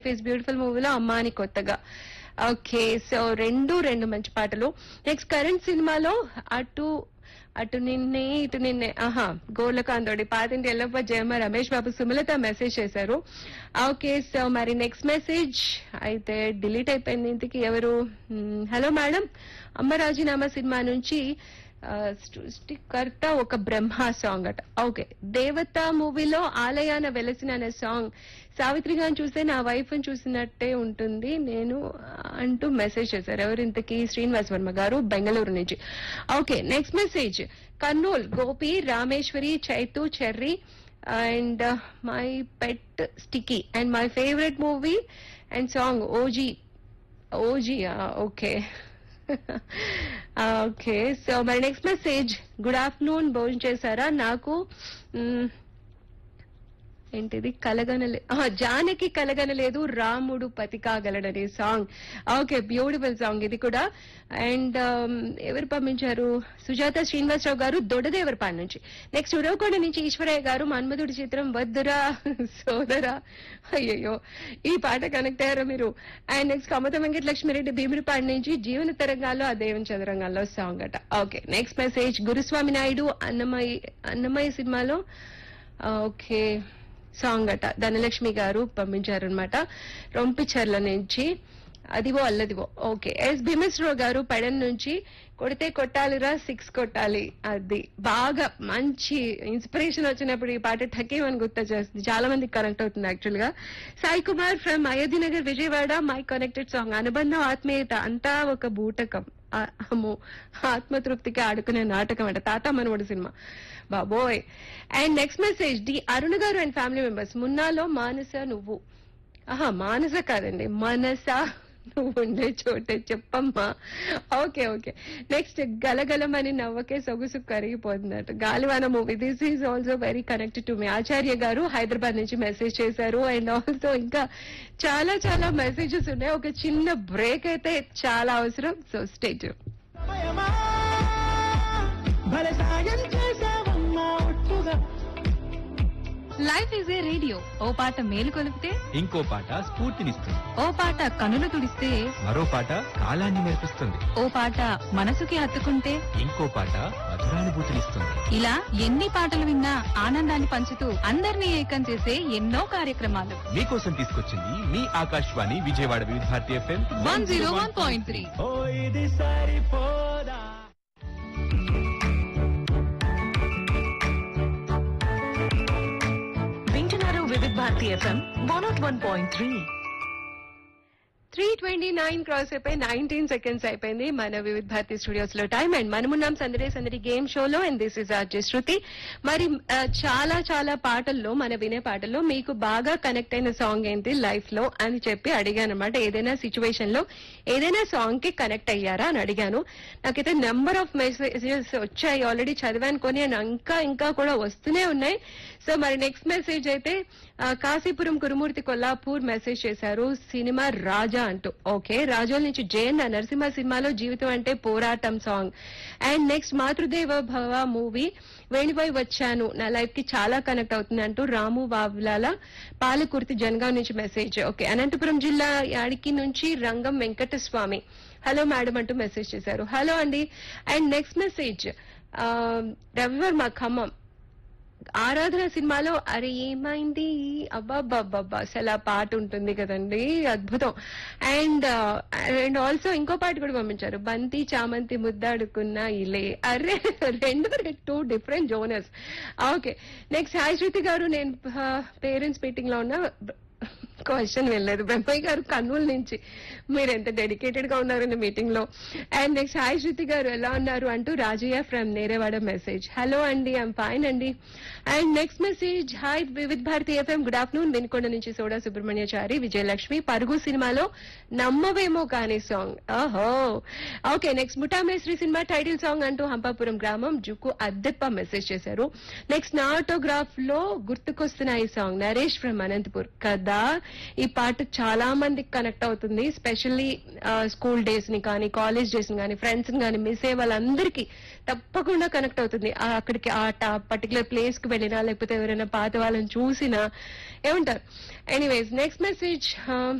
is beautiful మూవీలో అమ్మాని కొత్తగా okay so రెండు రెండు మంచి పాటలు నెక్స్ట్ కరెంట్ సినిమాలో అటు అటు నిన్నే ఇటు నిన్నే ఆహా గోర్లకాంతోడి పాతింటి ఎల్లప్ప జయమ్మ రమేష్ బాబు సుమలత మెసేజ్ చేశారు ఓకే సో మరి నెక్స్ట్ మెసేజ్ అయితే డిలీట్ అయిపోయింది ఇంటికి ఎవరు హలో మేడం అమ్మ రాజీనామా సినిమా నుంచి ఆ, సృష్టికర్త ఒక బ్రహ్మ సాంగ్ అట ఓకే దేవత మూవీలో ఆలయాన వెలసిన అనే సాంగ్ సావిత్రి గారిని చూస్తే నా వైఫ్ చూసినట్టే ఉంటుంది నేను అంటూ మెసేజ్ చేశారు ఎవరు ఇంతకీ శ్రీనివాస్ వర్మ గారు బెంగళూరు నుంచి okay next message Kurnool Gopi Rameshwari Chaitu Cherry and my pet Sticky and my favourite movie and song OG OG okay okay so మరి నెక్స్ట్ మెసేజ్ గుడ్ ఆఫ్టర్నూన్ భోజనం చేశారా నాకు మ్, ఏంటిది కలగనలే ఆహా, జానకి కలగనలేదు రాముడు పతి కాగలడనే సాంగ్ ఓకే బ్యూటిఫుల్ సాంగ్ ఇది కూడా అండ్ ఎవరు పంపించారు సుజాత శ్రీనివాసరావు గారు దొడదేవరపాడు నుంచి నెక్స్ట్ ఉరవకొండ నుంచి ఈశ్వరయ్య గారు మన్మధుడి చిత్రం వద్దురా సోదరా అయ్యయ్యో ఈ పాట కనెక్ట్ అయ్యారా మీరు అండ్ నెక్స్ట్ కమత వెంకటలక్ష్మిరెడ్డి భీముడిపాడు నుంచి జీవన తరంగాల్లో ఆ దేవం చదరంగాల్లో సాంగ్ అట okay next message Guruswamy Naidu Annamayya Annamayya సినిమాలో ఓకే సాంగ్ అట ధనలక్ష్మి గారు పంపించారనమాట రొంపిచర్ల నుంచి అదివో అల్లదివో ఓకే ఎస్ భీమేశ్వరరావు గారు పెడన్ నుంచి కొడితే కొట్టాలిరా సిక్స్ కొట్టాలి అది బాగా మంచి ఇన్స్పిరేషన్ వచ్చినప్పుడు ఈ పాట ఠకేమని గుర్తు చేస్తుంది చాలా మందికి కనెక్ట్ అవుతుంది యాక్చువల్ గా Sai Kumar from Ayodhya Nagar Vijayawada my connected song అనుబంధం ఆత్మీయత అంతా ఒక బూటకం ఆ, అమ్మో ఆత్మతృప్తికి ఆడుకునే నాటకం అంట తాత మనవడు సినిమా బాబోయ్ and next message D Arun garu and family members మున్నాలో మానస నువ్వు ఆహా మానస కాదండి మనస నువ్వు ఉండే చోటే చెప్పమ్మా ఓకే ఓకే నెక్స్ట్ గలగలమని నవ్వకే సొగుసు కరిగిపోతుందట గాలివాన movie this is also very connected to me Acharya garu Hyderabad నుంచి మెసేజ్ చేశారు అండ్ ఆల్సో ఇంకా చాలా చాలా మెసేజెస్ ఉన్నాయి ఒక చిన్న బ్రేక్ అయితే చాలా అవసరం సో స్టేట్ సమయమా భలే సాయం చేసావమ్మా ఒట్టుగా లైఫ్ ఈజ్ ఏ రేడియో ఓ పాట మేలు కొలిపితే ఇంకో పాట స్ఫూర్తినిస్తుంది ఓ పాట కనులు తుడిస్తే మరో పాట కాలాన్ని నేర్పిస్తుంది ఓ పాట మనసుకి హత్తుకుంటే ఇంకో పాట మధురానుభూతినిస్తుంది ఇలా ఎన్ని పాటలు విన్నా ఆనందాన్ని పంచుతూ అందరినీ ఏకం చేసే ఎన్నో కార్యక్రమాలు మీకోసం తీసుకొచ్చింది మీ Akashvani Vijayawada Vividh Bharati FM one zero one point three ఓ ఇది సరిపోదా వింటున్నారు Vividh Bharati FM one not one point three three twenty nine cross అయిపోయి నైన్టీన్ సెకండ్స్ అయిపోయింది మన వివిధ భారతి స్టూడియోస్ లో టైం అండ్ మనమున్నాం సందడి సందడి గేమ్ షోలో and this is RJ Shruti మరి ఆ, చాలా చాలా పాటల్లో మన వినే పాటల్లో మీకు బాగా కనెక్ట్ అయిన సాంగ్ ఏంటి లైఫ్ లో అని చెప్పి అడిగాను అనమాట ఏదైనా సిచ్యువేషన్ లో ఏదైనా సాంగ్ కి కనెక్ట్ అయ్యారా అని అడిగాను నాకైతే నెంబర్ ఆఫ్ మెసేజెస్ వచ్చాయి ఆల్రెడీ చదివాను కొని and ఇంకా ఇంకా కూడా వస్తూనే ఉన్నాయి సో మరి నెక్స్ట్ మెసేజ్ అయితే ఆ, కాశీపురం కురుమూర్తి కొల్లాపూర్ మెసేజ్ చేశారు సినిమా రాజా అంటూ ఓకే రాజోల్ నుంచి జయన్ నరసింహ సినిమాలో జీవితం అంటే పోరాటం సాంగ్ అండ్ నెక్స్ట్ మాతృదేవ భవ మూవీ వేణిపై వచ్చాను నా లైఫ్ కి చాలా కనెక్ట్ అవుతుంది అంటూ రాము వావ్లాల పాలకుర్తి జనగాం నుంచి మెసేజ్ ఓకే అనంతపురం జిల్లా యాడికి నుంచి రంగం వెంకటస్వామి హలో మేడం అంటూ మెసేజ్ చేశారు హలో అండి and next message Ravivarma Khammam Aradhana సినిమాలో అరే ఏమైంది అబ్బాబ్బాబ్బా అసలు ఆ పాట ఉంటుంది కదండి అద్భుతం అండ్ అండ్ ఆల్సో ఇంకో పాట కూడా పంపించారు బంతి చామంతి ముద్దాడుకున్న ఇలే అరే రెండు two different genres okay next hi Shruti garu నేను పేరెంట్స్ మీటింగ్ లో ఉన్న క్వశ్చన్ వెళ్ళలేదు బ్రహ్మయ్య గారు కర్నూలు నుంచి మీరు ఎంత డెడికేటెడ్ గా ఉన్నారండి మీటింగ్ లో అండ్ నెక్స్ట్ హాయ్ శృతి గారు ఎలా ఉన్నారు అంటూ Rajaiah from Nerevada message hello అండి ఐమ్ ఫైన్ అండి and next message hi Vividh Bharati FM good afternoon Vinukonda నుంచి సోడా సుబ్రహ్మణ్యచారి విజయలక్ష్మి పరుగు సినిమాలో నమ్మవేమో కానీ సాంగ్ ఓహో ఓకే నెక్స్ట్ ముఠామేశ్వరి సినిమా టైటిల్ సాంగ్ అంటూ హంపాపురం గ్రామం జుక్కు అద్దెప్ప మెసేజ్ చేశారు నెక్స్ట్ నా ఆటోగ్రాఫ్ లో గుర్తుకొస్తున్న ఈ సాంగ్ నరేష్ ఫ్రమ్ అనంతపూర్ కదా ఈ పాట చాలా మందికి కనెక్ట్ అవుతుంది స్పెషల్లీ స్కూల్ డేస్ ని కానీ కాలేజ్ డేస్ ని కానీ ఫ్రెండ్స్ ని కానీ మిస్ అయ్యే వాళ్ళందరికీ తప్పకుండా కనెక్ట్ అవుతుంది ఆ అక్కడికి ఆ పర్టికులర్ ప్లేస్ కి వెళ్ళినా లేకపోతే ఎవరైనా పాత వాళ్ళని చూసినా ఏమంటారు ఎనీవేస్ నెక్స్ట్ మెసేజ్